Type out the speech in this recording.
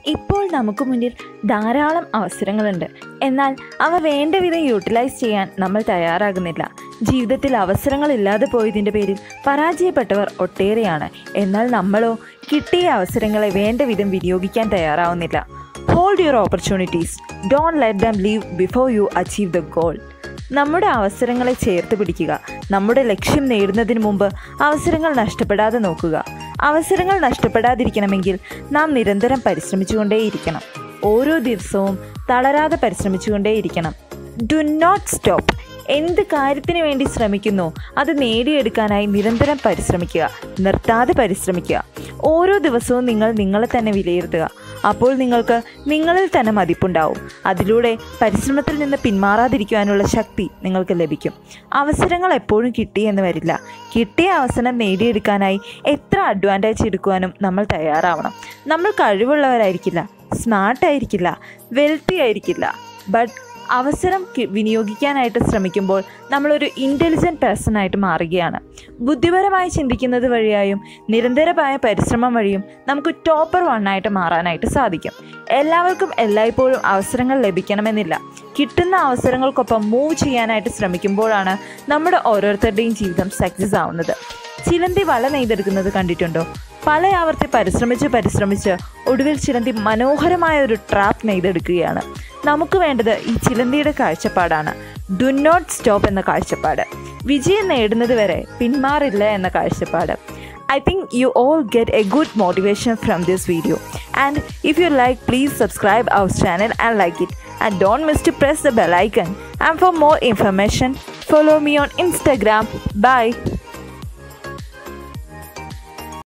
ഇപ്പോൾ നമുക്ക് മുന്നിൽ ധാരാളം അവസരങ്ങളുണ്ട് എന്നാൽ അവ വേണ്ട വിധം യൂട്ടിലൈസ് ചെയ്യാൻ നമ്മൾ തയ്യാറാകുന്നില്ല ജീവിതത്തിൽ അവസരങ്ങളില്ലാതെ പോയതിൻ്റെ പേരിൽ പരാജയപ്പെട്ടവർ ഒട്ടേറെയാണ് എന്നാൽ നമ്മളോ കിട്ടിയ അവസരങ്ങളെ വേണ്ട വിധം വിനിയോഗിക്കാൻ തയ്യാറാവുന്നില്ല hold your opportunities don't let them leave before you achieve the goal നമ്മുടെ അവസരങ്ങളെ ചേർത്ത് പിടിക്കുക നമ്മുടെ ലക്ഷ്യം നേടുന്നതിന് മുമ്പ് അവസരങ്ങൾ നഷ്ടപ്പെടാതെ നോക്കുക അവസരങ്ങൾ നഷ്ടപ്പെടാതിരിക്കണമെങ്കിൽ നാം നിരന്തരം പരിശ്രമിച്ചുകൊണ്ടേയിരിക്കണം ഓരോ ദിവസവും തളരാതെ പരിശ്രമിച്ചുകൊണ്ടേയിരിക്കണം ഡു നോട്ട് സ്റ്റോപ്പ് എന്ത് കാര്യത്തിന് വേണ്ടി ശ്രമിക്കുന്നു അത് നേടിയെടുക്കാനായി നിരന്തരം പരിശ്രമിക്കുക നിർത്താതെ പരിശ്രമിക്കുക ഓരോ ദിവസവും നിങ്ങൾ നിങ്ങളെ തന്നെ വിലയിരുത്തുക അപ്പോൾ നിങ്ങൾക്ക് നിങ്ങളിൽ തന്നെ മതിപ്പുണ്ടാവും അതിലൂടെ പരിശ്രമത്തിൽ നിന്ന് പിന്മാറാതിരിക്കുവാനുള്ള ശക്തി നിങ്ങൾക്ക് ലഭിക്കും അവസരങ്ങൾ എപ്പോഴും കിട്ടിയെന്ന് വരില്ല കിട്ടിയ അവസരം നേടിയെടുക്കാനായി എത്ര അഡ്വാൻറ്റേജ് എടുക്കുവാനും നമ്മൾ തയ്യാറാവണം നമ്മൾ കഴിവുള്ളവരായിരിക്കില്ല സ്മാർട്ടായിരിക്കില്ല വെൽത്തി ആയിരിക്കില്ല ബട്ട് അവസരം കി- വിനിയോഗിക്കാനായിട്ട് ശ്രമിക്കുമ്പോൾ നമ്മളൊരു ഇൻ്റലിജൻറ്റ് പേഴ്സൺ ആയിട്ട് മാറുകയാണ് ബുദ്ധിപരമായി ചിന്തിക്കുന്നത് വഴിയായും നിരന്തരമായ പരിശ്രമം വഴിയും നമുക്ക് ടോപ്പർ വണ്ണായിട്ട് മാറാനായിട്ട് സാധിക്കും എല്ലാവർക്കും എല്ലായ്പ്പോഴും അവസരങ്ങൾ ലഭിക്കണമെന്നില്ല കിട്ടുന്ന അവസരങ്ങൾക്കൊപ്പം മൂവ് ചെയ്യാനായിട്ട് ശ്രമിക്കുമ്പോഴാണ് നമ്മുടെ ഓരോരുത്തരുടെയും ജീവിതം സക്സസ് ആവുന്നത് ചിലന്തി വല നെയ്തെടുക്കുന്നത് കണ്ടിട്ടുണ്ടോ പല ആവർത്തി പരിശ്രമിച്ച് പരിശ്രമിച്ച് ഒടുവിൽ ചിലന്തി മനോഹരമായ ഒരു ട്രാപ്പ് നെയ്തെടുക്കുകയാണ് നമുക്ക് വേണ്ടത് ഈ ചിലന്തിയുടെ കാഴ്ചപ്പാടാണ് ഡു നോട്ട് സ്റ്റോപ്പ് എന്ന കാഴ്ചപ്പാട് വിജയം നേടുന്നത് വരെ പിന്മാറില്ല എന്ന കാഴ്ചപ്പാട് I think you all get a good motivation from this video. And if you like, please subscribe our channel and like it. And don't miss to press the bell icon. And for more information, follow me on Instagram. Bye.